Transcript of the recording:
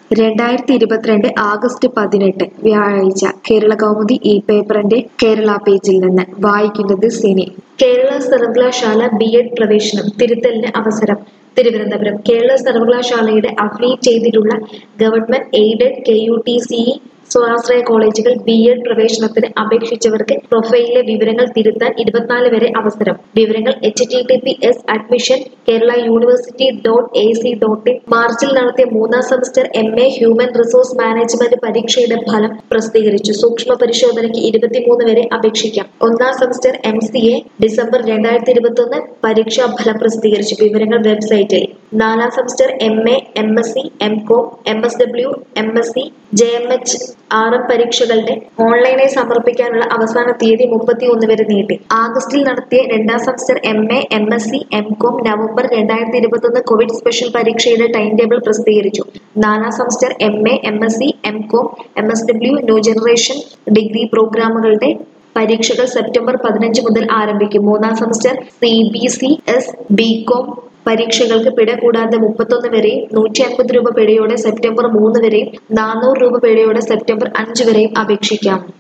രണ്ടായിരത്തി ഇരുപത്തിരണ്ട് ആഗസ്റ്റ് പതിനെട്ട് വ്യാഴാഴ്ച കേരള കൗമുദി ഈ പേപ്പറിന്റെ കേരള പേജിൽ നിന്ന് വായിക്കുന്നത് സിനി കേരള സർവകലാശാല ബി എഡ് പ്രവേശനം തിരുത്തലിന് അവസരം തിരുവനന്തപുരം കേരള സർവകലാശാലയുടെ അഫിലിയേറ്റ് ചെയ്തിട്ടുള്ള government aided K U T C സ്വാശ്രയ കോളേജുകൾ ബി എഡ് പ്രവേശനത്തിന് അപേക്ഷിച്ചവർക്ക് പ്രൊഫൈലിലെ വിവരങ്ങൾ തിരുത്താൻ ഇരുപത്തിനാല് വരെ അവസരം വിവരങ്ങൾ H T T P S admission Kerala university dot A C dot in മാർച്ചിൽ നടത്തിയ മൂന്നാം semester M A human resource management പരീക്ഷയുടെ ഫലം പ്രസിദ്ധീകരിച്ചു സൂക്ഷ്മ പരിശോധനയ്ക്ക് ഇരുപത്തിമൂന്ന് വരെ അപേക്ഷിക്കാം ഒന്നാം semester M C A December രണ്ടായിരത്തി ഇരുപത്തി ഒന്ന് പരീക്ഷാ ഫലം പ്രസിദ്ധീകരിച്ചു വിവരങ്ങൾ വെബ്സൈറ്റിൽ നാലാം semester M A M S C M Com M S W M S C J M H R M പരീക്ഷകളുടെ ഓൺലൈനായി സമർപ്പിക്കാനുള്ള അവസാന തീയതി മുപ്പത്തിയൊന്ന് വരെ നീട്ടി ആഗസ്റ്റിൽ നടത്തിയ രണ്ടാം semester M A M S C M Com November രണ്ടായിരത്തി ഇരുപത്തൊന്ന് കോവിഡ് സ്പെഷ്യൽ പരീക്ഷയുടെ ടൈം ടേബിൾ പ്രസിദ്ധീകരിച്ചു നാലാം semester M A M S C M Com M S W new generation degree പ്രോഗ്രാമുകളുടെ പരീക്ഷകൾ സെപ്റ്റംബർ പതിനഞ്ച് മുതൽ ആരംഭിക്കും മൂന്നാം semester C B C S B Com പരീക്ഷകൾക്ക് പിഴ കൂടാതെ മുപ്പത്തൊന്ന് വരെയും നൂറ്റി അൻപത് രൂപ പിഴയോടെ സെപ്റ്റംബർ മൂന്ന് വരെയും നാനൂറ് രൂപ പിഴയോടെ സെപ്റ്റംബർ അഞ്ച് വരെയും അപേക്ഷിക്കാം